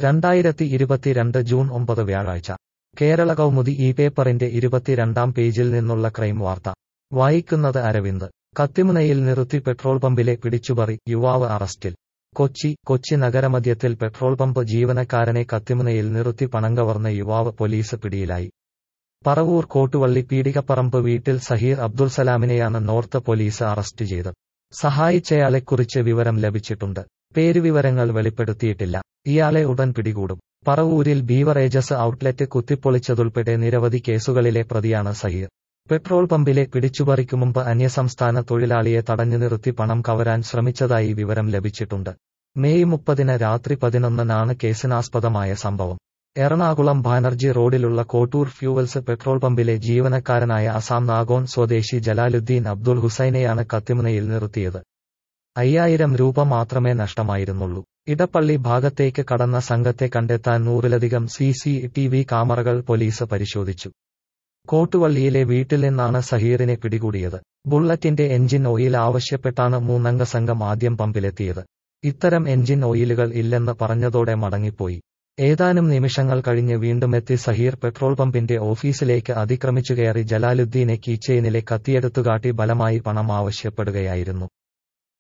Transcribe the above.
രണ്ടായിരത്തി ഇരുപത്തിരണ്ട് ജൂൺ ഒമ്പത് വ്യാഴാഴ്ച കേരള കൗമുദി ഈ പേപ്പറിന്റെ ഇരുപത്തിരണ്ടാം പേജിൽ നിന്നുള്ള ക്രൈം വാർത്ത വായിക്കുന്നത് അരവിന്ദ് കത്തിമുനയിൽ നിർത്തി പെട്രോൾ പമ്പിലെ പിടിച്ചുപറി യുവാവ് അറസ്റ്റിൽ കൊച്ചി കൊച്ചി നഗരമധ്യത്തിൽ പെട്രോൾ പമ്പ് ജീവനക്കാരനെ കത്തിമുനയിൽ നിർത്തി പണം കവർന്ന യുവാവ് പോലീസ് പിടിയിലായി പറവൂർ കോട്ടുവള്ളി പീടികപ്പറമ്പ് വീട്ടിൽ സഹീർ അബ്ദുൾ സലാമിനെയാണ് നോർത്ത് പോലീസ് അറസ്റ്റ് ചെയ്തത് സഹായിച്ചയാളെക്കുറിച്ച് വിവരം ലഭിച്ചിട്ടുണ്ട് പേരുവിവരങ്ങൾ വെളിപ്പെടുത്തിയിട്ടില്ല ഇയാളെ ഉടൻ പിടികൂടും പറവൂരിൽ ബീവറേജസ് ഔട്ട്ലെറ്റ് കുത്തിപ്പൊളിച്ചതുൾപ്പെടെ നിരവധി കേസുകളിലെ പ്രതിയാണ് സഹീർ പെട്രോൾ പമ്പിലെ പിടിച്ചുപറിക്കു മുമ്പ് അന്യസംസ്ഥാന തൊഴിലാളിയെ തടഞ്ഞു നിർത്തി പണം കവരാൻ ശ്രമിച്ചതായി വിവരം ലഭിച്ചിട്ടുണ്ട് മെയ് മുപ്പതിന് രാത്രി പതിനൊന്നിനാണ് കേസിനാസ്പദമായ സംഭവം എറണാകുളം ബാനർജി റോഡിലുള്ള കോട്ടൂർ ഫ്യൂവൽസ് പെട്രോൾ പമ്പിലെ ജീവനക്കാരനായ അസാം നാഗോൺ സ്വദേശി ജലാലുദ്ദീൻ അബ്ദുൾ ഹുസൈനെയാണ് കത്തിമുനയിൽ നിർത്തിയത് അയ്യായിരം രൂപ മാത്രമേ നഷ്ടമായിരുന്നുള്ളൂ ഇടപ്പള്ളി ഭാഗത്തേക്ക് കടന്ന സംഘത്തെ കണ്ടെത്താൻ നൂറിലധികം സി സി ടി വി ക്യാമറകൾ പോലീസ് പരിശോധിച്ചു കോട്ടുവള്ളിയിലെ വീട്ടിൽ നിന്നാണ് സഹീറിനെ പിടികൂടിയത് ബുള്ളറ്റിന്റെ എഞ്ചിൻ ഓയിൽ ആവശ്യപ്പെട്ടാണ് മൂന്നംഗ സംഘം ആദ്യം പമ്പിലെത്തിയത് ഇത്തരം എഞ്ചിൻ ഓയിലുകൾ ഇല്ലെന്ന് പറഞ്ഞതോടെ മടങ്ങിപ്പോയി ഏതാനും നിമിഷങ്ങൾ കഴിഞ്ഞ് വീണ്ടും എത്തി സഹീർ പെട്രോൾ പമ്പിന്റെ ഓഫീസിലേക്ക് അതിക്രമിച്ചു കയറി ജലാലുദ്ദീനെ കീച്ചെയിനിലെ കത്തിയെടുത്തുകാട്ടി ബലമായി പണം ആവശ്യപ്പെടുകയായിരുന്നു